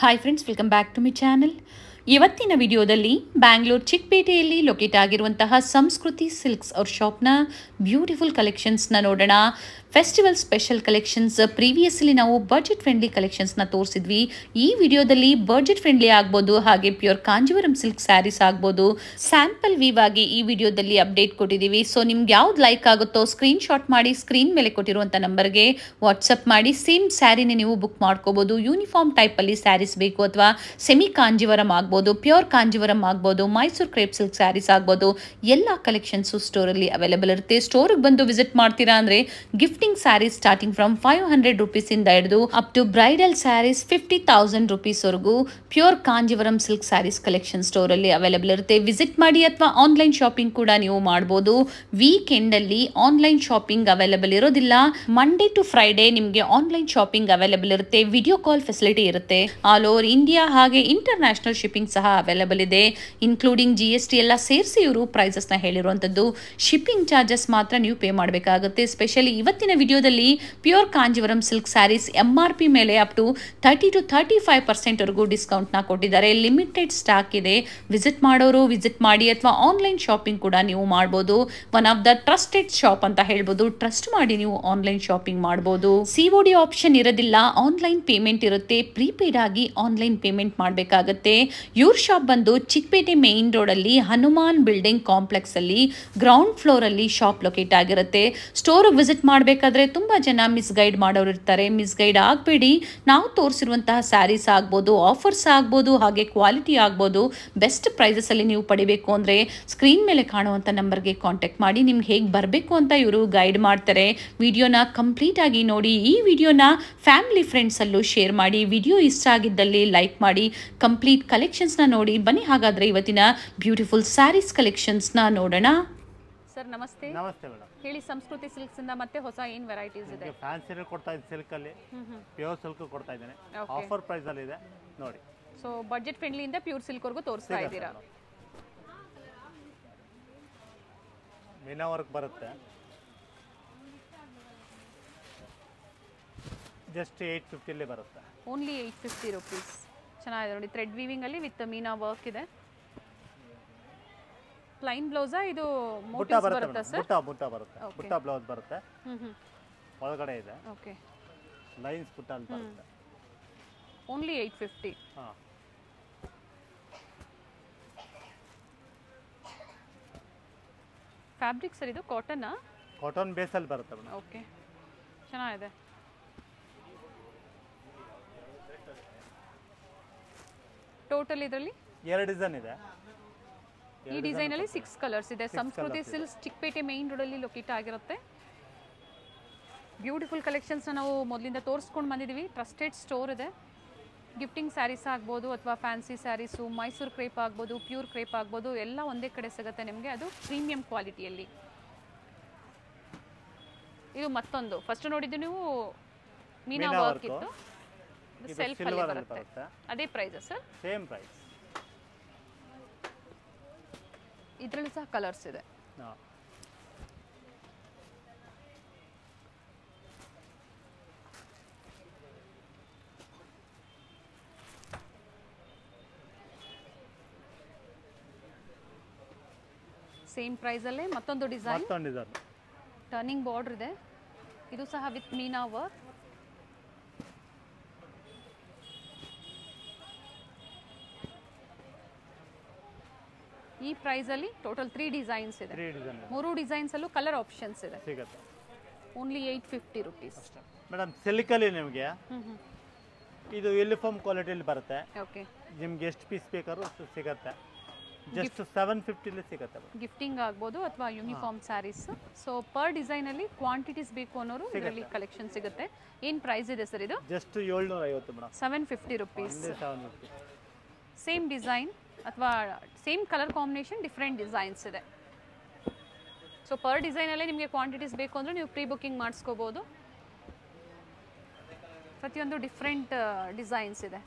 Hi friends welcome back to my channel ಇವತ್ತಿನ ವಿಡಿಯೋದಲ್ಲಿ Bangalore ಚಿಕ್ಕಪೇಟೆಯಲ್ಲಿ locate ಆಗಿರುವಂತಹ ಸಂಸ್ಕೃತಿ ಸಿಲ್ಕ್ಸ್ ಅವ್ರ ಶಾಪ್ನ ಬ್ಯೂಟಿಫುಲ್ ಕಲೆಕ್ಷನ್ಸ್ನ ನೋಡೋಣ ಫೆಸ್ಟಿವಲ್ ಸ್ಪೆಷಲ್ ಕಲೆಕ್ಷನ್ಸ್ ಪ್ರೀವಿಯಸ್ಲಿ ನಾವು ಬಜೆಟ್ ಫ್ರೆಂಡ್ಲಿ ಕಲೆಕ್ಷನ್ಸ್ನ ತೋರಿಸಿದ್ವಿ ಈ ವಿಡಿಯೋದಲ್ಲಿ ಬಜೆಟ್ ಫ್ರೆಂಡ್ಲಿ ಆಗ್ಬೋದು ಹಾಗೆ ಪ್ಯೂರ್ ಕಾಂಜೀವರಂ ಸಿಲ್ಕ್ ಸ್ಯಾರೀಸ್ ಆಗ್ಬೋದು ಸ್ಯಾಂಪಲ್ ವೀವ್ ಆಗಿ ಈ ವಿಡಿಯೋದಲ್ಲಿ ಅಪ್ಡೇಟ್ ಕೊಟ್ಟಿದ್ದೀವಿ ಸೊ ನಿಮ್ಗೆ ಯಾವ್ದು ಲೈಕ್ ಆಗುತ್ತೋ ಸ್ಕ್ರೀನ್ ಶಾಟ್ ಮಾಡಿ ಸ್ಕ್ರೀನ್ ಮೇಲೆ ಕೊಟ್ಟಿರುವಂಥ ನಂಬರ್ಗೆ ವಾಟ್ಸಪ್ ಮಾಡಿ ಸೇಮ್ ಸ್ಯಾರಿನೇ ನೀವು ಬುಕ್ ಮಾಡ್ಕೋಬೋದು ಯೂನಿಫಾರ್ಮ್ ಟೈಪಲ್ಲಿ ಸ್ಯಾರೀಸ್ ಬೇಕು ಅಥವಾ ಸೆಮಿ ಕಾಂಜೀವರಂ ಆಗ್ಬೋದು ಪ್ಯೂರ್ ಕಾಂಜೀವರಂ ಆಗ್ಬೋದು ಮೈಸೂರು ಕ್ರೇಪ್ ಸಿಲ್ಕ್ ಸ್ಯಾರೀಸ್ ಆಗ್ಬೋದು ಎಲ್ಲ ಕಲೆಕ್ಷನ್ಸು ಸ್ಟೋರಲ್ಲಿ ಅವೈಲೇಬಲ್ ಇರುತ್ತೆ ಸ್ಟೋರಿಗೆ ಬಂದು ವಿಸಿಟ್ ಮಾಡ್ತೀರಾ ಅಂದರೆ gifting sarees starting from five hundred ರುಪೀಸಿಂದ ಹಿಡಿದು up to bridal sarees fifty thousand ರುಪೀಸ್ವರೆಗೂ pure Kanjeevaram silk sarees collection ಸ್ಟೋರಲ್ಲಿ ಅವೈಲೇಬಲ್ ಇರುತ್ತೆ ವಿಸಿಟ್ ಮಾಡಿ ಅಥವಾ ಆನ್ಲೈನ್ ಶಾಪಿಂಗ್ ಕೂಡ ನೀವು ಮಾಡ್ಬೋದು ವೀಕೆಂಡಲ್ಲಿ ಆನ್ಲೈನ್ ಶಾಪಿಂಗ್ ಅವೈಲೇಬಲ್ ಇರೋದಿಲ್ಲ ಮಂಡೇ ಟು ಫ್ರೈಡೇ ನಿಮಗೆ ಆನ್ಲೈನ್ ಶಾಪಿಂಗ್ ಅವೈಲೇಬಲ್ ಇರುತ್ತೆ ವಿಡಿಯೋ ಕಾಲ್ ಫೆಸಿಲಿಟಿ ಇರುತ್ತೆ ಆಲ್ ಓವರ್ ಇಂಡಿಯಾ ಹಾಗೆ ಇಂಟರ್ನ್ಯಾಷನಲ್ ಶಿಪ್ಪಿಂಗ್ ಸಹ ಅವೈಲೇಬಲ್ ಇದೆ ಇನ್ಕ್ಲೂಡಿಂಗ್ ಜಿ ಎಸ್ ಟಿ ಎಲ್ಲ ಸೇರಿಸಿ ಇವರು ಪ್ರೈಸಸ್ನ ಹೇಳಿರುವಂಥದ್ದು ಶಿಪ್ಪಿಂಗ್ ಚಾರ್ಜಸ್ ಮಾತ್ರ ನೀವು ಪೇ ಮಾಡಬೇಕಾಗುತ್ತೆ ಸ್ಪೆಷಲಿ ಇವತ್ತಿನ ವಿಡಿಯೋದಲ್ಲಿ pure Kanjeevaram silk sarees M R P ಮೇಲೆ up to thirty two thirty five ಪರ್ಸೆಂಟ್ವರೆಗೂ ಡಿಸ್ಕೌಂಟ್ನ ಕೊಟ್ಟಿದ್ದಾರೆ ಲಿಮಿಟೆಡ್ ಸ್ಟಾಕ್ ಇದೆ ವಿಸಿಟ್ ಮಾಡೋರು ವಿಸಿಟ್ ಮಾಡಿ ಅಥವಾ ಆನ್ಲೈನ್ ಶಾಪಿಂಗ್ ಕೂಡ ನೀವು ಮಾಡ್ಬೋದು one of the trusted shop ಅಂತ ಹೇಳ್ಬೋದು ಟ್ರಸ್ಟ್ ಮಾಡಿ ನೀವು ಆನ್ಲೈನ್ ಶಾಪಿಂಗ್ ಮಾಡ್ಬೋದು ಸಿ ಒ ಡಿ ಆಪ್ಷನ್ ಇರೋದಿಲ್ಲ ಆನ್ಲೈನ್ ಪೇಮೆಂಟ್ ಇರುತ್ತೆ ಪ್ರೀಪೇಡ್ ಆಗಿ ಆನ್ಲೈನ್ ಪೇಮೆಂಟ್ ಮಾಡಬೇಕಾಗತ್ತೆ ಇವ್ರ ಶಾಪ್ ಬಂದು ಚಿಕ್ಕಪೇಟೆ ಮೇನ್ ರೋಡಲ್ಲಿ ಹನುಮಾನ್ ಬಿಲ್ಡಿಂಗ್ ಕಾಂಪ್ಲೆಕ್ಸ್ ಅಲ್ಲಿ ಗ್ರೌಂಡ್ ಫ್ಲೋರ್ ಅಲ್ಲಿ ಶಾಪ್ ಲೊಕೇಟ್ ಆಗಿರುತ್ತೆ ಸ್ಟೋರ್ ವಿಸಿಟ್ ಮಾಡಬೇಕಾದ್ರೆ ತುಂಬಾ ಜನ ಮಿಸ್ಗೈಡ್ ಮಾಡೋರು ಇರ್ತಾರೆ ಮಿಸ್ಗೈಡ್ ಆಗಬೇಡಿ ನಾವು ತೋರಿಸಿರುವಂತಹ ಸ್ಯಾರೀಸ್ ಆಗ್ಬೋದು ಆಫರ್ಸ್ ಆಗ್ಬೋದು ಹಾಗೆ ಕ್ವಾಲಿಟಿ ಆಗ್ಬೋದು ಬೆಸ್ಟ್ ಪ್ರೈಸಸ್ ಅಲ್ಲಿ ನೀವು ಪಡಿಬೇಕು ಅಂದ್ರೆ ಸ್ಕ್ರೀನ್ ಮೇಲೆ ಕಾಣುವಂತ ನಂಬರ್ಗೆ ಕಾಂಟ್ಯಾಕ್ಟ್ ಮಾಡಿ ನಿಮ್ಗೆ ಹೇಗೆ ಬರಬೇಕು ಅಂತ ಇವರು ಗೈಡ್ ಮಾಡ್ತಾರೆ ವಿಡಿಯೋನ ಕಂಪ್ಲೀಟ್ ಆಗಿ ನೋಡಿ ಈ ವಿಡಿಯೋನ ಫ್ಯಾಮಿಲಿ ಫ್ರೆಂಡ್ಸ್ ಅಲ್ಲೂ ಶೇರ್ ಮಾಡಿ ವಿಡಿಯೋ ಇಷ್ಟ ಆಗಿದ್ದಲ್ಲಿ ಲೈಕ್ ಮಾಡಿ ಕಂಪ್ಲೀಟ್ ಕಲೆಕ್ಷನ್ಸ್ನ ನೋಡಿ ಬನ್ನಿ ಹಾಗಾದ್ರೆ ಇವತ್ತಿನ ಬ್ಯೂಟಿಫುಲ್ ಸ್ಯಾರೀಸ್ ಕಲೆಕ್ಷನ್ಸ್ನ ನೋಡೋಣ ಸರ್ ನಮಸ್ತೆ ನಮಸ್ತೆ ಮೇಡಮ್ ಹೇಳಿ ಸಂಸ್ಕೃತಿ ಸಿಲ್ಕ್ಸ್ ಇಂದ ಮತ್ತೆ ಹೊಸ ಏನ್ ವೆರೈಟೀಸ್ ಇದೆ ನಿಮಗೆ ಫ್ಯಾನ್ಸಿ ಕೊಡ್ತಾ ಇದ್ದೀನಿ ಸಿಲ್ಕಲ್ಲಿ ಪ್ಯೂರ್ ಸಿಲ್ಕ್ ಕೊಡ್ತಾ ಇದ್ದೇನೆ Okay. ಆಫರ್ ಪ್ರೈಸಲ್ಲಿ ಇದೆ ನೋಡಿ ಸೊ ಬಜೆಟ್ ಫ್ರೆಂಡ್ಲಿ ಇಂದ ಪ್ಯೂರ್ ಸಿಲ್ಕ್ ವರ್ಗೂ ತೋರಿಸ್ತಾ ಸಿಗತ್ತೆ ಇದ್ದೀರಾ madam. ಮೀನಾ ವರ್ಕ್ ಬರುತ್ತೆ ಜಸ್ಟ್ ಏಯ್ಟ್ ಫಿಫ್ಟಿಲಿ ಬರುತ್ತೆ ಓನ್ಲಿ ಏಯ್ಟ್ ಫಿಫ್ಟಿ ರುಪೀಸ್ ಚೆನ್ನಾಗಿದೆ ನೋಡಿ ಥ್ರೆಡ್ ವೀವಿಂಗ್ ಅಲ್ಲಿ ವಿತ್ ಮೀನಾ ವರ್ಕ್ ಇದೆ ಪ್ಲೈನ್ ಬ್ಲೌಸಾ ಇದು ಬುಟ್ಟ ಮೋಟಿವ್ಸ್ ಬರುತ್ತೆ ಬರುತ್ತಾ madam. ಸರ್ ಬುಟ್ಟ ಬುಟ್ಟ ಬರುತ್ತೆ Okay. ಬುಟ್ಟ ಬ್ಲೌಸ್ ಬರುತ್ತೆ ಹ್ಮ್ ಹ್ಮ್ ಒಳಗಡೆ ಇದೆ ಓಕೆ ಲೈನ್ಸ್ ಬುಟ್ಟ ಅಂತ ಬರುತ್ತೆ ಓನ್ಲಿ ಏಯ್ಟ್ ಫಿಫ್ಟಿ ಹಾಂ ಫ್ಯಾಬ್ರಿಕ್ ಸರ್ ಇದು ಕಾಟನ್ನಾ ಕಾಟನ್ ಬೇಸಲ್ಲಿ ಬರುತ್ತೆ ಮೇಡಮ್ ಓಕೆ ಚೆನ್ನಾಗಿದೆ ಟೋಟಲ್ ಇದರಲ್ಲಿ ಎರಡು ಡಿಸೈನ್ ಇದೆ ಈ ಡಿಸೈನ್ ಅಲ್ಲಿ ಸಿಕ್ಸ್ ಕಲರ್ಸ್ ಇದೆ Samskruthi silks Chickpet main road ಅಲ್ಲಿ ಲೊಕೇಟ್ ಆಗಿರುತ್ತೆ ಬ್ಯೂಟಿಫುಲ್ ಕಲೆಕ್ಷನ್ಸ್ ನಾವು ಮೊದಲಿಂದ ತೋರಿಸ್ಕೊಂಡು ಬಂದಿದ್ದೀವಿ ಟ್ರಸ್ಟೆಡ್ ಸ್ಟೋರ್ ಇದೆ ಗಿಫ್ಟಿಂಗ್ ಸ್ಯಾರೀಸ್ ಆಗ್ಬೋದು ಅಥವಾ ಫ್ಯಾನ್ಸಿ ಸ್ಯಾರೀಸು ಮೈಸೂರು ಕ್ರೇಪ್ ಆಗ್ಬೋದು ಪ್ಯೂರ್ ಕ್ರೇಪ್ ಆಗ್ಬೋದು ಎಲ್ಲ ಒಂದೇ ಕಡೆ ಸಿಗುತ್ತೆ ನಿಮಗೆ ಅದು ಪ್ರೀಮಿಯಂ ಕ್ವಾಲಿಟಿಯಲ್ಲಿ ಇದು ಮತ್ತೊಂದು ಫಸ್ಟ್ ನೋಡಿದ್ದು ನೀವು ಮೀನಾ ಮೀನಾ ವರ್ಕ್ work. ಇತ್ತು ಇದು ಸೆಲ್ಫ್ ಅಲ್ಲಿ ಸಿಲ್ವರ್ ಅಲ್ಲಿ ಬರುತ್ತೆ ಬರುತ್ತೆ ಅದೇ ಪ್ರೈಸ್ ಸರ್ ಸೇಮ್ ಪ್ರೈಸ್ ಇದರಲ್ಲೂ ಸಹ ಕಲರ್ಸ್ ಇದೆ ಹಾಂ ಸೇಮ್ ಪ್ರೈಸಲ್ಲೇ ಮತ್ತೊಂದು ಡಿಸೈನ್ ಮತ್ತೊಂದು ಡಿಸೈನ್ ಟರ್ನಿಂಗ್ ಬಾರ್ಡರ್ ಇದೆ ಇದು ಸಹ ವಿತ್ ಮೀನಾ ವರ್ಕ್ ಈ ಪ್ರೈಸಲ್ಲಿ ಟೋಟಲ್ ತ್ರೀ ಡಿಸೈನ್ಸ್ ಇದೆ ತ್ರೀ ಡಿಸೈನ್ ಮೂರು ಡಿಸೈನ್ಸಲ್ಲೂ ಕಲರ್ ಆಪ್ಷನ್ಸ್ ಇದೆ ಸಿಗುತ್ತೆ only eight fifty rupees madam ಸಿಲ್ಕಲ್ಲಿ ನಿಮಗೆ ಹ್ಞೂ ಹ್ಞೂ ಇದು ಯೂನಿಫಾರ್ಮ್ ಕ್ವಾಲಿಟಿಯಲ್ಲಿ ಬರುತ್ತೆ ಓಕೆ ನಿಮ್ಗೆ ಎಷ್ಟು ಪೀಸ್ ಬೇಕಾದ್ರೂ ಅಷ್ಟು ಸಿಗತ್ತೆ ಜಸ್ಟ್ ಸೆವೆನ್ ಫಿಫ್ಟಿಲಿ ಸಿಗತ್ತೆ ಮೇಡಮ್ ಗಿಫ್ಟಿಂಗ್ ಆಗ್ಬೋದು ಅಥವಾ ಯೂನಿಫಾರ್ಮ್ ಸ್ಯಾರೀಸ್ ಸೊ ಪರ್ ಡಿಸೈನಲ್ಲಿ ಕ್ವಾಂಟಿಟೀಸ್ ಬೇಕು ಅನ್ನೋರು ಇದರಲ್ಲಿ ಕಲೆಕ್ಷನ್ ಸಿಗುತ್ತೆ ಏನು ಪ್ರೈಸ್ ಇದೆ ಸರ್ ಇದು ಜಸ್ಟ್ ಏಳ್ನೂರ ಐವತ್ತು ಮೇಡಮ್ ಸೆವೆನ್ ಫಿಫ್ಟಿ ರುಪೀಸ್ ಒಂದೇ ಸೆವೆನ್ ಫಿಫ್ಟಿ ಸೇಮ್ ಡಿಸೈನ್ ಅಥವಾ same colour combination different designs ಇದೆ ಸೊ ಪರ್ ಡಿಸೈನಲ್ಲೇ ನಿಮಗೆ ಕ್ವಾಂಟಿಟೀಸ್ ಬೇಕು ಅಂದರೆ ನೀವು ಪ್ರೀ ಬುಕ್ಕಿಂಗ್ ಮಾಡಿಸ್ಕೋಬೋದು ಪ್ರತಿಯೊಂದು ಡಿಫ್ರೆಂಟ್ ಡಿಸೈನ್ಸ್ ಇದೆ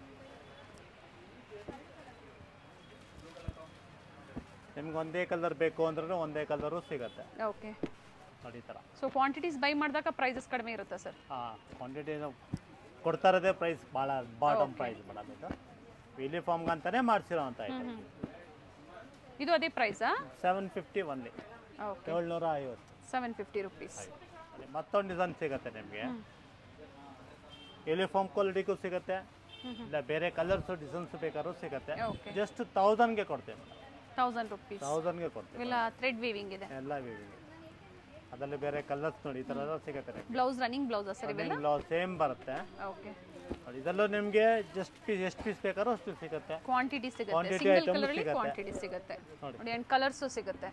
ನಿಮ್ಗೆ ಒಂದೇ ಕಲರ್ ಬೇಕು ಅಂದ್ರೂ ಒಂದೇ ಕಲರು ಸಿಗತ್ತೆ ಓಕೆ ನೋಡಿ ಈ ಥರ ಸೊ ಕ್ವಾಂಟಿಟೀಸ್ ಬೈ ಮಾಡಿದಾಗ ಪ್ರೈಸಸ್ ಕಡಿಮೆ ಇರುತ್ತಾ ಸರ್ ಹಾಂ ಕ್ವಾಂಟಿಟಿ ಕೊಡ್ತಾ ಇರೋದೇ ಪ್ರೈಸ್ ಭಾಳ ಬಾಟಮ್ ಪ್ರೈಸ್ ಮೇಡಮ್ ಇದು ಯೂನಿಫಾರ್ಮ್ಗೆ ಅಂತಾನೆ ಮಾಡಿಸಿರೋ ಅಂತ ಐಟಮ್ ಇದು ಅದೇ ಪ್ರೈಸಾ ಸೆವೆನ್ ಫಿಫ್ಟಿ ಒನ್ಲಿ ಓಕೆ ಏಳ್ನೂರ ಐವತ್ತು ಸೆವೆನ್ ಫಿಫ್ಟಿ ರುಪೀಸ್ ಅಲ್ಲಿ ಮತ್ತೊಂದು ಡಿಸೈನ್ ಸಿಗುತ್ತೆ ನಿಮಗೆ ಯೂನಿಫಾರ್ಮ್ ಕ್ವಾಲಿಟಿಗೂ ಸಿಗುತ್ತೆ ಇಲ್ಲ ಬೇರೆ ಕಲರ್ಸ್ ಡಿಸೈನ್ಸ್ ಬೇಕಾದ್ರೂ ಸಿಗುತ್ತೆ ಓಕೆ ಜಸ್ಟ್ ತೌಸಂಡ್ಗೆ ಕೊಡ್ತೇವೆ ಮೇಡಮ್ ತೌಸಂಡ್ ರುಪೀಸ್ ತೌಸಂಡ್ಗೆ ಕೊಡ್ತೇವೆ ಇವೆಲ್ಲ ಥ್ರೆಡ್ ವೀವಿಂಗ್ ಇದೆ ಎಲ್ಲ ವಿವಿಂಗ್ ಅದರಲ್ಲಿ ಬೇರೆ ಕಲರ್ಸ್ ನೋಡಿ ಈ ಥರ ಎಲ್ಲ ಸಿಗುತ್ತೆ ನಿಮ್ಗೆ ಬ್ಲೌಸ್ ರನ್ನಿಂಗ್ ಬ್ಲೌಸ್ ಸರ್ ಇವೆಲ್ಲ ಬ್ಲೌಸ್ ಸೇಮ್ ಬರುತ್ತೆ ಓಕೆ ನೋಡಿ ಇದರಲ್ಲೂ ನಿಮಗೆ ಜಸ್ಟ್ ಪೀಸ್ ಎಷ್ಟು ಪೀಸ್ ಬೇಕಾದ್ರೂ ಅಷ್ಟು ಸಿಗುತ್ತೆ ಕ್ವಾಂಟಿಟಿ ಸಿಗುತ್ತೆ Quantity ಸಿಂಗಲ್ item ಕಲರ್ ಅಲ್ಲಿ ಸಿಗುತ್ತೆ. ಕ್ವಾಂಟಿಟಿ ಸಿಗುತ್ತೆ ನೋಡಿ. ನೋಡಿ ಅಂಡ್ ಕಲರ್ಸು ಸಿಗುತ್ತೆ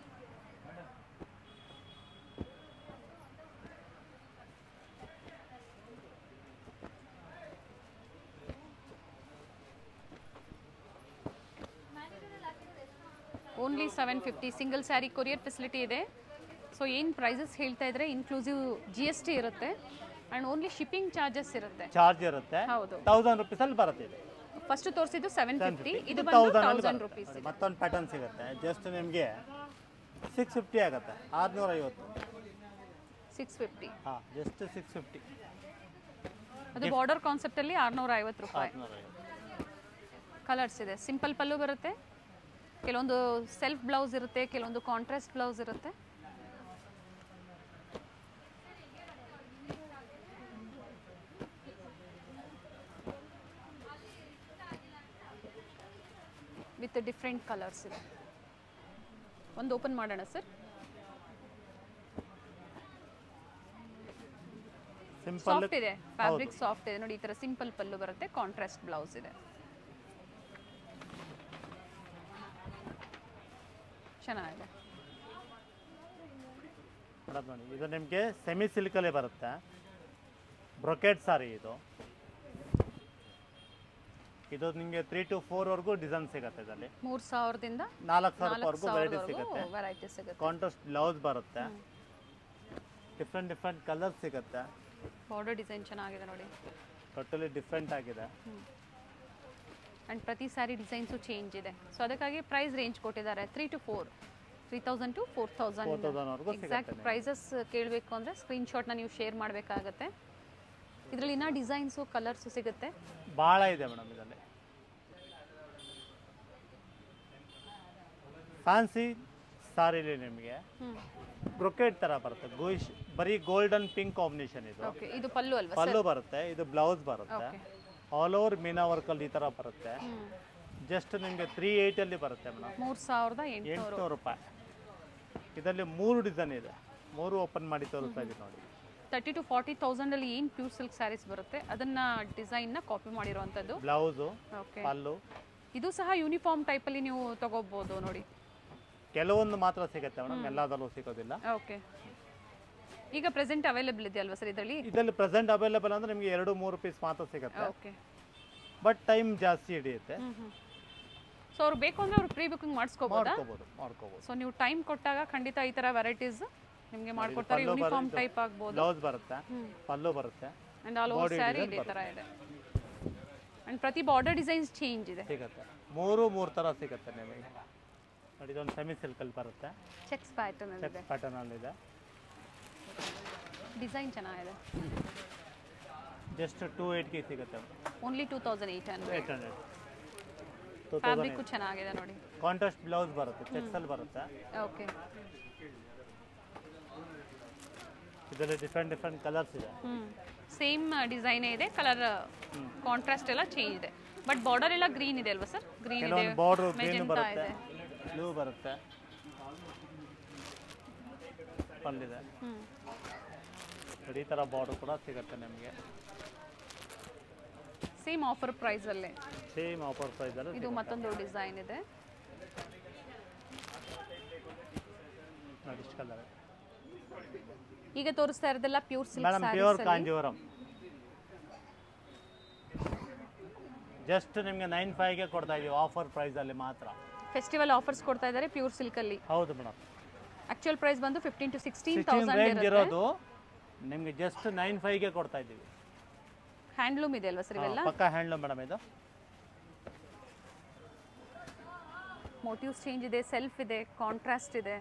only seven fifty single saree courier facility ಇದೆ ಸೊ ಏನು ಪ್ರೈಸಸ್ ಹೇಳ್ತಾ ಇದ್ರೆ ಇನ್ಕ್ಲೂಸಿವ್ ಜಿ ಎಸ್ ಟಿ ಇರುತ್ತೆ ಆ್ಯಂಡ್ ಓನ್ಲಿ ಶಿಪ್ಪಿಂಗ್ ಚಾರ್ಜಸ್ ಇರುತ್ತೆ ಚಾರ್ಜ್ ಇರುತ್ತೆ ಹೌದು ತೌಸಂಡ್ ರುಪೀಸಲ್ಲಿ ಬರುತ್ತೆ ಇದು ಫಸ್ಟ್ ತೋರಿಸಿದ್ದು ಸೆವೆನ್ ಫಿಫ್ಟಿ ಇದು ಇದು ಬಂದು ತೌಸಂಡ್ ತೌಸಂಡ್ ರುಪೀಸ್ ಮತ್ತೊಂದು ಪ್ಯಾಟರ್ನ್ ಸಿಗುತ್ತೆ ಜಸ್ಟ್ ನಿಮಗೆ ಸಿಕ್ಸ್ ಫಿಫ್ಟಿ ಆಗುತ್ತೆ ಆರುನೂರ ಐವತ್ತು ಸಿಕ್ಸ್ ಫಿಫ್ಟಿ ಹಾಂ ಜಸ್ಟ್ ಸಿಕ್ಸ್ ಫಿಫ್ಟಿ ಅದು ಬಾರ್ಡರ್ ಕಾನ್ಸೆಪ್ಟ್ ಅಲ್ಲಿ ಆರ್ನೂರ ಐವತ್ತು ರೂಪಾಯಿ ಆರುನೂರ ಐವತ್ತು ಕಲರ್ಸ್ ಇದೆ ಸಿಂಪಲ್ ಪಲ್ಲು ಬರುತ್ತೆ ಕೆಲವೊಂದು ಸೆಲ್ಫ್ ಬ್ಲೌಸ್ ಇರುತ್ತೆ ಕೆಲವೊಂದು ಕಾಂಟ್ರಾಸ್ಟ್ ಬ್ಲೌಸ್ ಇರುತ್ತೆ ವಿತ್ ಡಿಫ್ರೆಂಟ್ ಕಲರ್ಸ್ ಇದೆ ಒಂದು ಓಪನ್ ಮಾಡೋಣ ಸರ್ ಸಿಂಪಲ್ ಸಾಫ್ಟ್ ಇದೆ ಫ್ಯಾಬ್ರಿಕ್ ಸಾಫ್ಟ್ ಇದೆ ನೋಡಿ ಈ ತರ ಸಿಂಪಲ್ ಪಲ್ಲು ಬರುತ್ತೆ ಕಾಂಟ್ರಾಸ್ಟ್ ಬ್ಲೌಸ್ ಇದೆ ಚೆನ್ನಾಗಿದೆ ಮೇಡಮ್ ನೋಡಿ ಇದು ನಿಮಗೆ ಸೆಮಿ ಸಿಲ್ಕಲ್ಲೇ ಬರುತ್ತೆ ಬ್ರೊಕೆಟ್ ಸಾರಿ ಇದು ಇದು ನಿಮಗೆ ತ್ರೀ ಟು ಫೋರ್ವರೆಗೂ ಡಿಸೈನ್ ಸಿಗುತ್ತೆ ಇದರಲ್ಲಿ ಮೂರ್ ಸಾವಿರದಿಂದ ನಾಲ್ಕು ಸಾವಿರ ನಾಲ್ಕು ರೂಪಾಯಿವರೆಗೂ ವೆರೈಟಿ ಸಾವಿರವರೆಗೂ ಸಿಗುತ್ತೆ ವೆರೈಟಿ ಸಿಗುತ್ತೆ ಕಾಂಟ್ರಾಸ್ಟ್ ಬ್ಲೌಸ್ ಬರುತ್ತೆ ಡಿಫ್ರೆಂಟ್ ಡಿಫ್ರೆಂಟ್ ಕಲರ್ ಸಿಗುತ್ತೆ ಬಾರ್ಡರ್ ಡಿಸೈನ್ ಚೆನ್ನಾಗಿದೆ ನೋಡಿ ಟೋಟಲಿ ಡಿಫ್ರೆಂಟ್ ಆಗಿದೆ ಆ್ಯಂಡ್ ಪ್ರತಿ ಸ್ಯಾರಿ ಡಿಸೈನ್ಸು ಚೇಂಜ್ ಇದೆ ಸೊ ಅದಕ್ಕಾಗಿ ಪ್ರೈಸ್ ರೇಂಜ್ ಕೊಟ್ಟಿದ್ದಾರೆ three to four three thousand to four thousand 4,000 ವರೆಗೂ ಎಕ್ಸಾಕ್ಟ್ ಸಿಗುತ್ತೆ ಪ್ರೈಸಸ್ ಕೇಳಬೇಕು ಅಂದರೆ ಸ್ಕ್ರೀನ್ಶಾಟ್ನ ನೀವು ಶೇರ್ ಮಾಡಬೇಕಾಗತ್ತೆ ಇದರಲ್ಲಿ ಇನ್ನೂ ಡಿಸೈನ್ಸು ಕಲರ್ಸು ಸಿಗುತ್ತೆ ಭಾಳ ಇದೆ ಮೇಡಮ್ ಇದರಲ್ಲಿ ಫ್ಯಾನ್ಸಿ ಸಾರಿಲಿ ನಿಮಗೆ ಹ್ಞೂ ಬ್ರೊಕೆಟ್ ಥರ ಬರುತ್ತೆ ಗೋಯಿಶ್ ಬರೀ ಗೋಲ್ಡನ್ ಪಿಂಕ್ ಕಾಂಬಿನೇಷನ್ ಇದು ಓಕೆ ಇದು ಪಲ್ಲು ಅಲ್ವಾ ಪಲ್ಲು ಬರುತ್ತೆ ಇದು ಬ್ಲೌಸ್ ಬರುತ್ತೆ ಓಕೆ ಆಲ್ ಓವರ್ ಮೀನಾ ವರ್ಕಲ್ಲಿ ಈ ಥರ ಬರುತ್ತೆ ಹ್ಞೂ ಜಸ್ಟ್ ನಿಮಗೆ ತ್ರೀ ಏಯ್ಟಲ್ಲಿ ಬರುತ್ತೆ ಮೇಡಮ್ ಮೂರು ಸಾವಿರದ ಎಂಟುನೂರು ಎಂಟುನೂರು ರೂಪಾಯಿ ಇದರಲ್ಲಿ ಮೂರು ಡಿಸೈನ್ ಇದೆ ಮೂರು ಓಪನ್ ಮಾಡಿ ತೋರಿಸ್ತಾ ಇದ್ದೀನಿ ನೋಡಿ ತರ್ಟಿ ಟು ಫಾರ್ಟಿ ತೌಸಂಡಲ್ಲಿ ಏನು ಪ್ಯೂರ್ ಸಿಲ್ಕ್ ಸ್ಯಾರೀಸ್ ಬರುತ್ತೆ ಅದನ್ನು ಡಿಸೈನ್ನ ಕಾಪಿ ಮಾಡಿರೋವಂಥದ್ದು ಬ್ಲೌಸು ಓಕೆ ಪಲ್ಲು ಇದು ಸಹ ಯೂನಿಫಾರ್ಮ್ ಟೈಪಲ್ಲಿ ನೀವು ತಗೋಬೋದು ನೋಡಿ ಕೆಲವೊಂದು ಮಾತ್ರ ಸಿಗುತ್ತೆ ಮೇಡಮ್ ಎಲ್ಲದರಲ್ಲೂ ಸಿಗೋದಿಲ್ಲ ಓಕೆ ಈಗ ಪ್ರೆಸೆಂಟ್ ಅವೈಲೇಬಲ್ ಇದೆ ಅಲ್ವಾ ಸರ್ ಇದರಲ್ಲಿ ಇದರಲ್ಲಿ ಪ್ರೆಸೆಂಟ್ ಅವೈಲೇಬಲ್ ಅಂದ್ರೆ ನಿಮಗೆ ಎರಡು ಮೂರು ಪೀಸ್ ಮಾತ್ರ ಸಿಗುತ್ತೆ ಓಕೆ ಬಟ್ ಟೈಮ್ ಜಾಸ್ತಿ ಹಿಡಿಯುತ್ತೆ ಹ್ಞೂ ಹ್ಞೂ ಸೊ ಅವ್ರು ಬೇಕು ಅಂದರೆ ಅವ್ರು ಪ್ರೀ ಬುಕಿಂಗ್ ಮಾಡಿಸ್ಕೋಬೋದಾ ಮಾಡ್ಕೋಬೋದು ಮಾಡ್ಕೋಬೋದು ಸೊ ನೀವು ಟೈಮ್ ಕೊಟ್ಟಾಗ ಖಂಡಿತ ಈ ಥರ ವೆರೈಟೀಸ್ ನಿಮಗೆ ಮಾಡ್ಕೊಡ್ತಾರೆ ಪಲ್ಲು ಯೂನಿಫಾರ್ಮ್ ಬರುತ್ತೆ. ಟೈಪ್ ಆಗ್ಬೋದು ಬ್ಲೌಸ್ ಬರುತ್ತೆ ಪಲ್ಲು ಬರುತ್ತೆ and all over Body saree design ಇದೇ ಥರ ಇದೆ ಆ್ಯಂಡ್ ಪ್ರತಿ ಬಾರ್ಡರ್ ಡಿಸೈನ್ಸ್ ಚೇಂಜ್ ಇದೆ ಸಿಗುತ್ತೆ ಮೂರು ಮೂರು ಥರ ಸಿಗುತ್ತೆ ನಿಮಗೆ ನೋಡಿ ಇದೊಂದು ಸೆಮಿ ಸಿಲ್ಕಲ್ಲಿ ಬರುತ್ತೆ ಚೆಕ್ಸ್ ಪ್ಯಾಟರ್ನ್ ಇದೆ ಚೆಕ್ ಪ್ಯಾಟರ್ನಲ್ಲಿ ಇದೆ ಡಿಸೈನ್ ಚೆನ್ನಾಗಿದೆ ಜಸ್ಟ್ ಟೂ ಏಯ್ಟ್ಗೆ ಸಿಗುತ್ತೆ only two thousand eight hundred eight hundred two thousand fabric ಚೆನ್ನಾಗಿದೆ ನೋಡಿ ಕಾಂಟ್ರಾಸ್ಟ್ ಬ್ಲೌಸ್ ಬರುತ್ತೆ ಚೆಕ್ಸಲ್ಲಿ ಬರುತ್ತೆ ಓಕೆ ಇದರಲ್ಲಿ ಡಿಫ್ರೆಂಟ್ ಡಿಫ್ರೆಂಟ್ ಕಲರ್ಸ್ ಇದೆ ಹ್ಞೂ ಸೇಮ್ ಡಿಸೈನೇ ಇದೆ ಕಲರ್ ಕಾಂಟ್ರಾಸ್ಟ್ ಎಲ್ಲ ಚೇಂಜ್ ಇದೆ ಬಟ್ ಬಾರ್ಡರ್ ಎಲ್ಲ ಗ್ರೀನ್ ಇದೆ ಅಲ್ವಾ ಸರ್ ಗ್ರೀನ್ ಇದೆ ಕೆಲವೊಂದು ಬಾರ್ಡ್ರು ಗ್ರೀನ್ ಮೆಜೆಂಟಾ ಬರುತ್ತೆ ಇದೆ ಬ್ಲೂ ಬರುತ್ತೆ ಪಲ್ಲಿದೆ ಹ್ಞೂ ನೋಡಿ, ಈ ಥರ ಬಾರ್ಡ್ರ್ ಕೂಡ ಸಿಗುತ್ತೆ ನಿಮಗೆ ಸೇಮ್ ಆಫರ್ ಪ್ರೈಸಲ್ಲೇ ಸೇಮ್ ಆಫರ್ ಪ್ರೈಸಲ್ಲಿ ಇದು ಮತ್ತೊಂದು ಡಿಸೈನ್ ಇದೆ ನೋಡಿ ಇಷ್ಟು ಕಲರ್ ಈಗ ತೋರಿಸ್ತಾ ಇರೋದೆಲ್ಲ pure silk madam pure Kanjeevaram just ನಿಮಗೆ ನೈನ್ ಫೈವ್ಗೆ ಕೊಡ್ತಾ ಇದೀವಿ ಆಫರ್ ಪ್ರೈಸಲ್ಲಿ ಮಾತ್ರ ಫೆಸ್ಟಿವಲ್ ಆಫರ್ಸ್ ಕೊಡ್ತಾ ಇದ್ದಾರೆ ಪ್ಯೂರ್ ಸಿಲ್ಕಲ್ಲಿ ಹೌದು ಮೇಡಮ್ ಆಕ್ಚುಯಲ್ ಪ್ರೈಸ್ ಬಂದು fifteen to sixteen sixteen thousand range ಇರುತ್ತೆ ಇರೋದು ನಿಮಗೆ ಜಸ್ಟ್ ನೈನ್ ಫೈವ್ಗೆ ಕೊಡ್ತಾ ಇದ್ದೀವಿ ಹ್ಯಾಂಡ್ಲೂಮ್ ಇದೆ ಅಲ್ವಾ ಸರ್ ಇವೆಲ್ಲ ಹಾ, ಪಕ್ಕ ಹ್ಯಾಂಡ್ಲೂಮ್ ಮೇಡಮ್ ಇದು ಮೋಟಿವ್ಸ್ ಚೇಂಜ್ ಇದೆ ಸೆಲ್ಫ್ ಇದೆ ಕಾಂಟ್ರಾಸ್ಟ್ ಇದೆ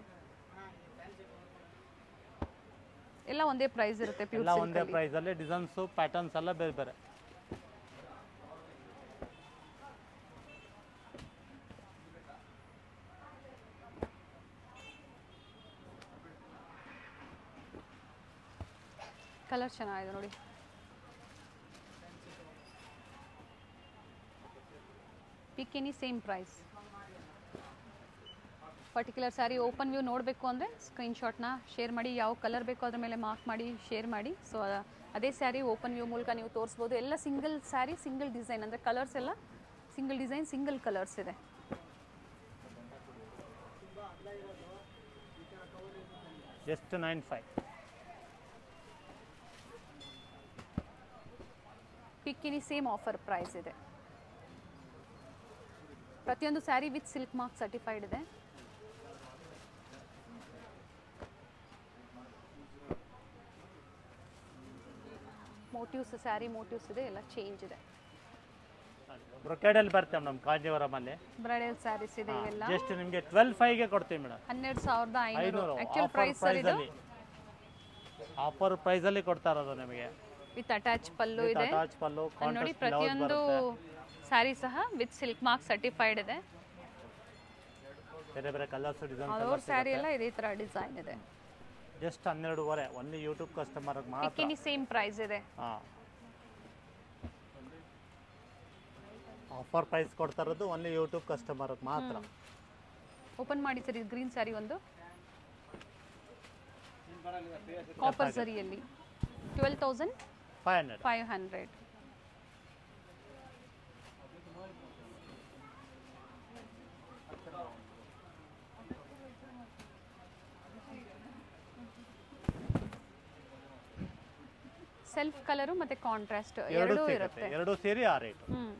ಎಲ್ಲ ಒಂದೇ ಪ್ರೈಸ್ ಇರುತ್ತೆ ಪ್ಯೂರ್ ಎಲ್ಲ ಒಂದೇ ಪ್ರೈಸಲ್ಲಿ ಡಿಸೈನ್ಸು ಪ್ಯಾಟರ್ನ್ಸ್ ಎಲ್ಲ ಬೇರೆ ಬೇರೆ ಕಲರ್ ಚೆನ್ನಾಗಿದೆ ನೋಡಿ pick any same price particular saree open view ನೋಡಬೇಕು ಅಂದರೆ ಸ್ಕ್ರೀನ್ಶಾಟ್ನ ಶೇರ್ ಮಾಡಿ ಯಾವ ಕಲರ್ ಬೇಕೋ ಅದ್ರ ಮೇಲೆ ಮಾರ್ಕ್ ಮಾಡಿ ಶೇರ್ ಮಾಡಿ ಸೊ ಅದೇ ಸ್ಯಾರಿ ಓಪನ್ ವ್ಯೂ ಮೂಲಕ ನೀವು ತೋರಿಸ್ಬೋದು ಎಲ್ಲ ಸಿಂಗಲ್ ಸ್ಯಾರಿ ಸಿಂಗಲ್ ಡಿಸೈನ್ ಅಂದರೆ ಕಲರ್ಸ್ ಎಲ್ಲ ಸಿಂಗಲ್ ಡಿಸೈನ್ ಸಿಂಗಲ್ ಕಲರ್ಸ್ ಇದೆ just nine five pick any same offer price ಇದೆ ಪ್ರತಿಯೊಂದು sari with silk mark certified ಇದೆ ಮೋಟಿವ್ಸ್ ಸ್ಯಾರಿ ಮೋಟಿವ್ಸ್ ಇದೆ ಎಲ್ಲ ಚೇಂಜ್ ಇದೆ ಬ್ರೊಕೆಡಲ್ಲಿ ಬರ್ತೇವೆ ನಮ್ಮ ಕಾಂಜೀವರಮಲ್ಲಿ ಬ್ರೈಡಲ್ ಸ್ಯಾರೀಸ್ ಇದೆ ಇವೆಲ್ಲ ಜಸ್ಟ್ ನಿಮಗೆ ಟ್ವೆಲ್ ಫೈವ್ಗೆ ಕೊಡ್ತೀವಿ ಮೇಡಮ್ ಹನ್ನೆರಡು ಸಾವಿರದ ಐನೂರು ಐನೂರು ಆಕ್ಚುಲ್ ಆಫರ್ ಪ್ರೈಸ್ ಸರ್ ಇದು ಪ್ರೈಸಲ್ಲಿ ಆಫರ್ ಪ್ರೈಸಲ್ಲಿ ಕೊಡ್ತಾ ಇರೋದು ನಿಮಗೆ ವಿತ್ ಅಟ್ಯಾಚ್ ಪಲ್ಲು ಇದೆ ಅಟಾಚ್ ಪಲ್ಲು ಅಲ್ಲಿ ನೋಡಿ ಕಾಂಟ್ರಾಸ್ಟ್ ಬ್ಲೌಸ್ ಪ್ರತಿಯೊಂದು ಬರುತ್ತೆ ಸ್ಯಾರಿ ಸಹ ವಿತ್ ಸಿಲ್ಕ್ ಮಾರ್ಕ್ ಸರ್ಟಿಫೈಡ್ ಇದೆ ಬೇರೆ ಬೇರೆ ಕಲರ್ಸ್ ಡಿಸೈನ್ ಅವ್ರ ಸ್ಯಾರಿ ಎಲ್ಲ ಇದೇ ತರ ಡಿಸೈನ್ ಇದೆ ಜಸ್ಟ್ ಹನ್ನೆರಡುವರೆ ಒನ್ಲಿ ಯೂಟ್ಯೂಬ್ ಕಸ್ಟಮರ್ಗೆ ಮಾತ್ರ ಪಿಕ್ಕಿನಿ ಸೇಮ್ ಪ್ರೈಸ್ ಇದೆ ಹಾಂ ಆಫರ್ ಪ್ರೈಸ್ ಕೊಡ್ತಾ ಇರೋದು ಒನ್ಲಿ ಯೂಟ್ಯೂಬ್ ಕಸ್ಟಮರ್ಗೆ ಮಾತ್ರ ಓಪನ್ ಮಾಡಿ ಸರ್ ಗ್ರೀನ್ ಸ್ಯಾರಿ ಒಂದು ಕಾಪರ್ ಸರಿಯಲ್ಲಿ twelve thousand five hundred five hundred self colour ಮತ್ತೆ ಕಾಂಟ್ರಾಸ್ಟ್ ಎರಡು ಎರಡೂ ಸಿಗುತ್ತೆ ಇರುತ್ತೆ ಎರಡು ಸೇರಿ ಆ ರೇಟ್ ಹ್ಮ್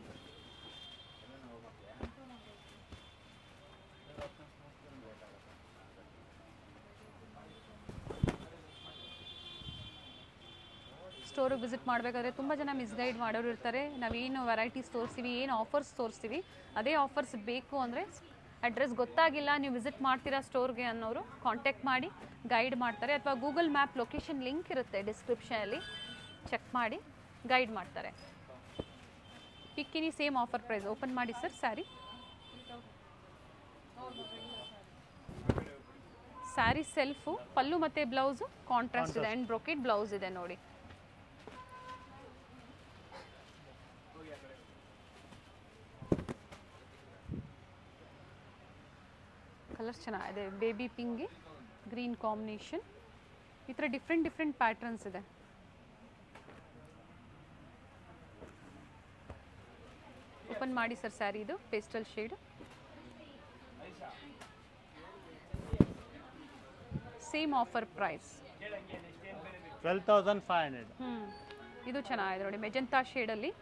ಸ್ಟೋರಿಗೆ ವಿಸಿಟ್ ಮಾಡಬೇಕಾದ್ರೆ ತುಂಬ ಜನ ಮಿಸ್ಗೈಡ್ ಮಾಡೋರು ಇರ್ತಾರೆ ನಾವೇನು ವೆರೈಟೀಸ್ ತೋರಿಸ್ತೀವಿ ಏನು ಆಫರ್ಸ್ ತೋರಿಸ್ತೀವಿ ಅದೇ ಆಫರ್ಸ್ ಬೇಕು ಅಂದರೆ ಅಡ್ರೆಸ್ ಗೊತ್ತಾಗಿಲ್ಲ ನೀವು ವಿಸಿಟ್ ಮಾಡ್ತೀರಾ ಸ್ಟೋರ್ಗೆ ಅನ್ನೋರು ಕಾಂಟ್ಯಾಕ್ಟ್ ಮಾಡಿ ಗೈಡ್ ಮಾಡ್ತಾರೆ ಅಥವಾ ಗೂಗಲ್ ಮ್ಯಾಪ್ ಲೊಕೇಶನ್ ಲಿಂಕ್ ಇರುತ್ತೆ ಡಿಸ್ಕ್ರಿಪ್ಷನಲ್ಲಿ ಚೆಕ್ ಮಾಡಿ ಗೈಡ್ ಮಾಡ್ತಾರೆ pick any same offer price open ಮಾಡಿ ಸರ್ ಸ್ಯಾರಿ ಸ್ಯಾರಿ ಸೆಲ್ಫು ಪಲ್ಲು ಮತ್ತು ಬ್ಲೌಸು ಕಾಂಟ್ರಾಸ್ಟ್ ಇದೆ ಆ್ಯಂಡ್ ಬ್ರೊಕೆಟ್ ಬ್ಲೌಸ್ ಇದೆ ನೋಡಿ ಕಲರ್ಸ್ ಚೆನ್ನಾಗಿದೆ ಬೇಬಿ ಪಿಂಗೆ ಗ್ರೀನ್ ಕಾಂಬಿನೇಷನ್ ಈ ಥರ ಡಿಫ್ರೆಂಟ್ ಡಿಫ್ರೆಂಟ್ ಪ್ಯಾಟ್ರನ್ಸ್ ಇದೆ ಓಪನ್ ಮಾಡಿ ಸರ್ ಸ್ಯಾರಿ ಇದು pastel shade same offer price twelve thousand five hundred ಹ್ಞೂ ಇದು ಚೆನ್ನಾಗಿದೆ ನೋಡಿ ಮೆಜಂತಾ ಶೇಡಲ್ಲಿ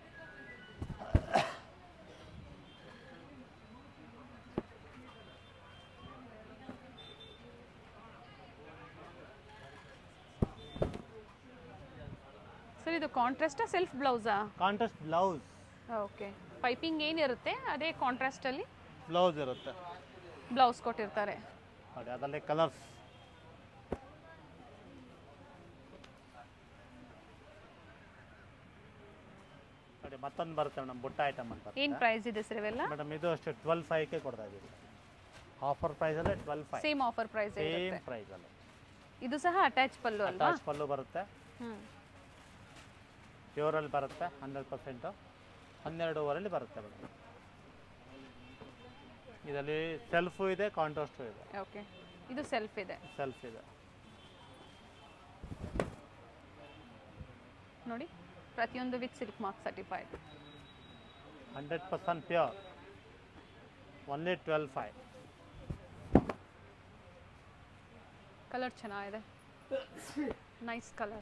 ಸರ್ ಇದು ಕಾಂಟ್ರಾಸ್ಟಾ ಸೆಲ್ಫ್ ಬ್ಲೌಸಾ ಕಾಂಟ್ರಾಸ್ಟ್ ಬ್ಲೌಸ್ ಓಕೆ ಪೈಪಿಂಗ್ ಏನಿರುತ್ತೆ ಅದೇ ಕಾಂಟ್ರಾಸ್ಟಲ್ಲಿ ಬ್ಲೌಸ್ ಇರುತ್ತೆ ಬ್ಲೌಸ್ ಕೊಟ್ಟಿರ್ತಾರೆ ನೋಡಿ ಅದರಲ್ಲಿ ಕಲರ್ಸ್ ನೋಡಿ ಮತ್ತೊಂದು ಬರುತ್ತೆ ಮೇಡಮ್ ಬುಟ್ಟ ಐಟಮ್ ಅಂತ ಏನು ಪ್ರೈಸ್ ಇದೆ ಸರ್ ಇವೆಲ್ಲ ಮೇಡಮ್ ಇದು ಅಷ್ಟು ಟ್ವೆಲ್ ಫೈವ್ಗೆ ಕೊಡ್ತಾ ಇದ್ದೀವಿ ಆಫರ್ ಪ್ರೈಸಲ್ಲೇ twelve five same offer price same ಇರುತ್ತೆ ಪ್ರೈಸಲ್ಲಿ ಇದು ಸಹ ಅಟ್ಯಾಚ್ ಪಲ್ಲು ಅಲ್ವಾ ಅಟಾಚ್ ಪಲ್ಲು ಬರುತ್ತೆ ಹ್ಞೂ ಪ್ಯೂರಲ್ಲಿ ಬರುತ್ತೆ ಹಂಡ್ರೆಡ್ ಪರ್ಸೆಂಟು ಹನ್ನೆರಡೂವರೆಲಿ ಬರುತ್ತೆ ಮೇಡಮ್ ಇದರಲ್ಲಿ ಸೆಲ್ಫು ಇದೆ ಕಾಂಟ್ರಾಸ್ಟು ಇದೆ ಓಕೆ ಇದು ಸೆಲ್ಫ್ ಇದೆ ಸೆಲ್ಫ್ ಇದೆ ನೋಡಿ ಪ್ರತಿಯೊಂದು with silk mark certified hundred percent pure only twelve five colour ಚೆನ್ನಾಗಿದೆ ನೈಸ್ ಕಲರ್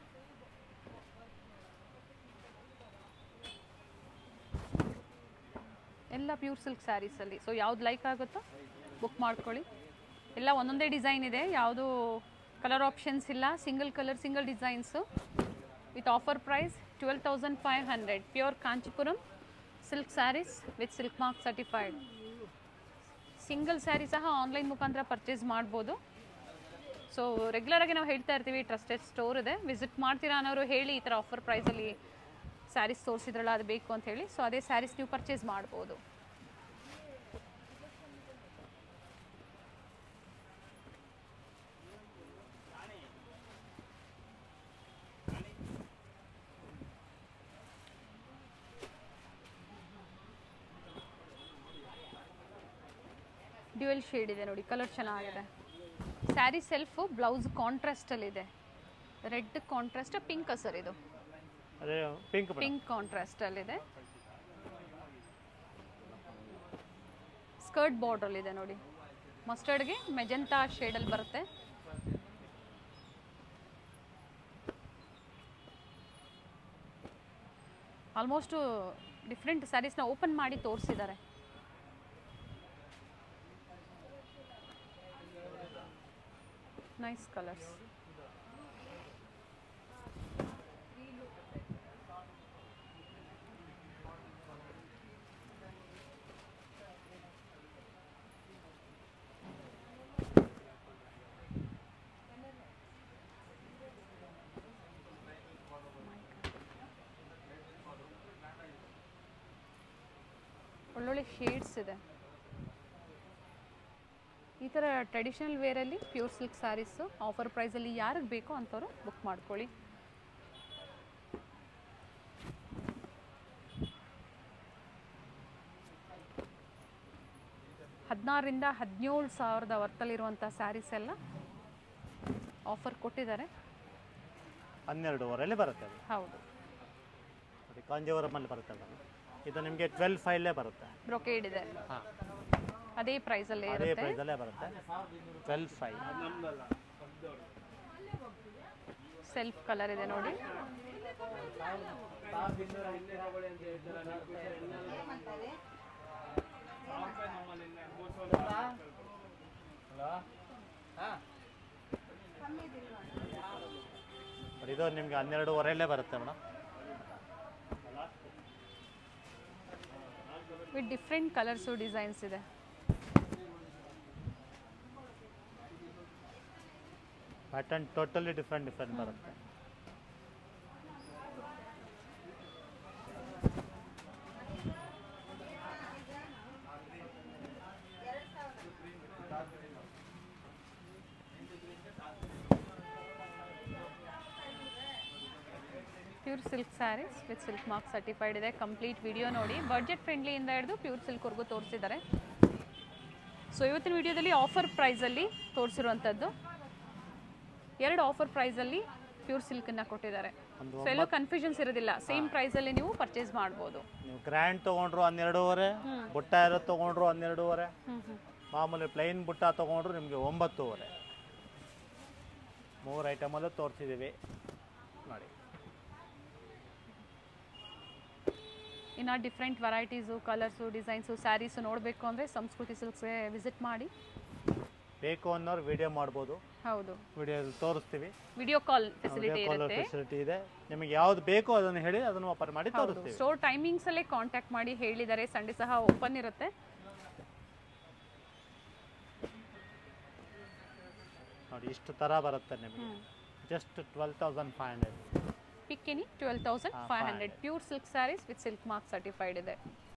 ಎಲ್ಲ ಪ್ಯೂರ್ ಸಿಲ್ಕ್ ಸ್ಯಾರೀಸಲ್ಲಿ ಸೊ ಯಾವ್ದು ಲೈಕ್ ಆಗುತ್ತೋ ಬುಕ್ ಮಾಡ್ಕೊಳ್ಳಿ ಎಲ್ಲ ಒಂದೊಂದೇ ಡಿಸೈನ್ ಇದೆ ಯಾವುದು ಕಲರ್ ಆಪ್ಷನ್ಸ್ ಇಲ್ಲ single colour single designs with offer price twelve thousand five hundred pure Kanchipuram silk saris with silk mark certified single sari ಸಹ ಆನ್ಲೈನ್ ಮುಖಾಂತರ ಪರ್ಚೇಸ್ ಮಾಡ್ಬೋದು ಸೊ ರೆಗ್ಯುಲರಾಗಿ ನಾವು ಹೇಳ್ತಾ ಇರ್ತೀವಿ ಟ್ರಸ್ಟೆಡ್ ಸ್ಟೋರ್ ಇದೆ ವಿಸಿಟ್ ಮಾಡ್ತೀರಾ ಅನ್ನೋರು ಹೇಳಿ ಈ ಥರ ಆಫರ್ ಪ್ರೈಸಲ್ಲಿ ಸ್ಯಾರೀಸ್ ತೋರಿಸಿದ್ರಲ್ಲ ಅದು ಬೇಕು ಅಂತ ಹೇಳಿ ಸೊ ಅದೇ ಸ್ಯಾರೀಸ್ ನೀವು ಪರ್ಚೇಸ್ ಮಾಡ್ಬೋದು ಡ್ಯುಯಲ್ ಶೇಡ್ ಇದೆ ನೋಡಿ ಕಲರ್ ಚೆನ್ನಾಗಿದೆ ಸ್ಯಾರಿ ಸೆಲ್ಫು ಬ್ಲೌಸ್ ಕಾಂಟ್ರಾಸ್ಟಲ್ಲಿದೆ ರೆಡ್ ಕಾಂಟ್ರಾಸ್ಟ್ ಪಿಂಕ್ ಸರ್ ಇದು ಅದೇ ಪಿಂಕ್ ಪಿಂಕ್ ಕಾಂಟ್ರಾಸ್ಟಲ್ಲಿದೆ ಸ್ಕರ್ಟ್ ಬಾರ್ಡ್ರಲ್ ಇದೆ ನೋಡಿ ಮಸ್ಟರ್ಡ್ಗೆ ಮೆಜೆಂಟಾ ಶೇಡಲ್ಲಿ ಬರುತ್ತೆ ಆಲ್ಮೋಸ್ಟು ಡಿಫ್ರೆಂಟ್ ಸ್ಯಾರೀಸ್ನ ಓಪನ್ ಮಾಡಿ ತೋರಿಸಿದ್ದಾರೆ ನೈಸ್ ಕಲರ್ಸ್ ಒಳ್ಳೊಳ್ಳೆ ಶೇಡ್ಸ್ ಇದೆ ಈ ಥರ ಟ್ರೆಡಿಷನಲ್ ವೇರಲ್ಲಿ ಪ್ಯೂರ್ ಸಿಲ್ಕ್ ಸ್ಯಾರೀಸು ಆಫರ್ ಪ್ರೈಸಲ್ಲಿ ಯಾರಿಗೆ ಬೇಕೋ ಅಂಥವ್ರು ಬುಕ್ ಮಾಡ್ಕೊಳ್ಳಿ ಹದಿನಾರರಿಂದ ಹದಿನೇಳು ಸಾವಿರದ ವರ್ತಲ್ಲಿರುವಂಥ ಸ್ಯಾರೀಸ್ ಎಲ್ಲ ಆಫರ್ ಕೊಟ್ಟಿದ್ದಾರೆ ಹನ್ನೆರಡುವರೆಯಲ್ಲಿ ಬರುತ್ತೆ ಅದು ಹೌದು ನೋಡಿ ಕಾಂಜೀವರಮಲ್ಲಿ ಬರುತ್ತೆ ಅದು ಇದು ನಿಮಗೆ ಟ್ವೆಲ್ ಫೈಲೇ ಬರುತ್ತೆ ಬ್ರೊಕೇಡ್ ಇದೆ ಹಾಂ ಅದೇ ಪ್ರೈಸಲ್ಲೇ ಅದೇ ಇರುತ್ತೆ ಪ್ರೈಸಲ್ಲೇ ಬರುತ್ತೆ ಟ್ವೆಲ್ ಫೈ ಸೆಲ್ಫ್ ಕಲರ್ ಇದೆ ನೋಡಿ ನೋಡಿ ಇದು ನಿಮಗೆ ಹನ್ನೆರಡುವರೆಯಲ್ಲೇ ಬರುತ್ತೆ madam with different colours designs ಇದೆ ಪ್ಯಾಟರ್ನ್ ಟೋಟಲಿ ಡಿಫ್ರೆಂಟ್ ಡಿಫ್ರೆಂಟ್ ಬರುತ್ತೆ pure silk saris with silk mark certified ಇದೆ ಕಂಪ್ಲೀಟ್ ವಿಡಿಯೋ ನೋಡಿ ಬಡ್ಜೆಟ್ ಫ್ರೆಂಡ್ಲಿಯಿಂದ ಹಿಡಿದು ಪ್ಯೂರ್ ಸಿಲ್ಕ್ವರೆಗೂ ತೋರಿಸಿದ್ದಾರೆ ಸೊ ಇವತ್ತಿನ ವಿಡಿಯೋದಲ್ಲಿ ಆಫರ್ ಪ್ರೈಸಲ್ಲಿ ತೋರಿಸಿರುವಂಥದ್ದು ಎರಡು ಆಫರ್ ಪ್ರೈಸಲ್ಲಿ ಪ್ಯೂರ್ ಸಿಲ್ಕನ್ನು ಕೊಟ್ಟಿದ್ದಾರೆ ಒಂದು ಸೊ ಎಲ್ಲೂ ಕನ್ಫ್ಯೂಷನ್ಸ್ ಇರೋದಿಲ್ಲ ಸೇಮ್ ಪ್ರೈಸಲ್ಲಿ ನೀವು ಪರ್ಚೇಸ್ ಮಾಡ್ಬೋದು ನೀವು ಗ್ರ್ಯಾಂಡ್ ತೊಗೊಂಡ್ರು ಹನ್ನೆರಡೂವರೆ ಬುಟ್ಟ ಇರೋದು ತೊಗೊಂಡ್ರು ಹನ್ನೆರಡೂವರೆ ಹ್ಞೂ ಹ್ಞೂ ಮಾಮೂಲಿ ಪ್ಲೈನ್ ಬುಟ್ಟ ತೊಗೊಂಡ್ರು ನಿಮಗೆ ಒಂಬತ್ತೂವರೆ ಮೂರು ಐಟಮಲ್ಲೂ ತೋರಿಸಿದ್ದೀವಿ ನೋಡಿ ಇನ್ನು different varieties colours designs saris ನೋಡಬೇಕು ಅಂದರೆ ಸಂಸ್ಕೃತಿ ಸಿಲ್ಕ್ಸ್ಗೆ ವಿಸಿಟ್ ಮಾಡಿ ಬೇಕು ಅನ್ನೋರು ವಿಡಿಯೋ ಮಾಡ್ಬೋದು ಹೌದು ವಿಡಿಯೋದಲ್ಲಿ ತೋರಿಸ್ತೀವಿ video call facility video call ಇರುತ್ತೆ ಫೆಸಿಲಿಟಿ ಇದೆ ನಿಮಗೆ ಯಾವ್ದು ಬೇಕೋ ಅದನ್ನು ಹೇಳಿ ಅದನ್ನು ಓಪನ್ ಮಾಡಿ ತೋರಿಸ್ತೀವಿ ಸ್ಟೋರ್ ಟೈಮಿಂಗ್ಸ್ ಅಲ್ಲೇ ಕಾಂಟ್ಯಾಕ್ಟ್ ಮಾಡಿ ಹೇಳಿದ್ದಾರೆ ಸಂಡೇ ಸಹ ಓಪನ್ ಇರುತ್ತೆ ನೋಡಿ ಇಷ್ಟು ಥರ ಬರುತ್ತೆ ನಿಮಗೆ just twelve thousand five hundred pick any twelve thousand five hundred pure silk saris with silk mark certified ಇದೆ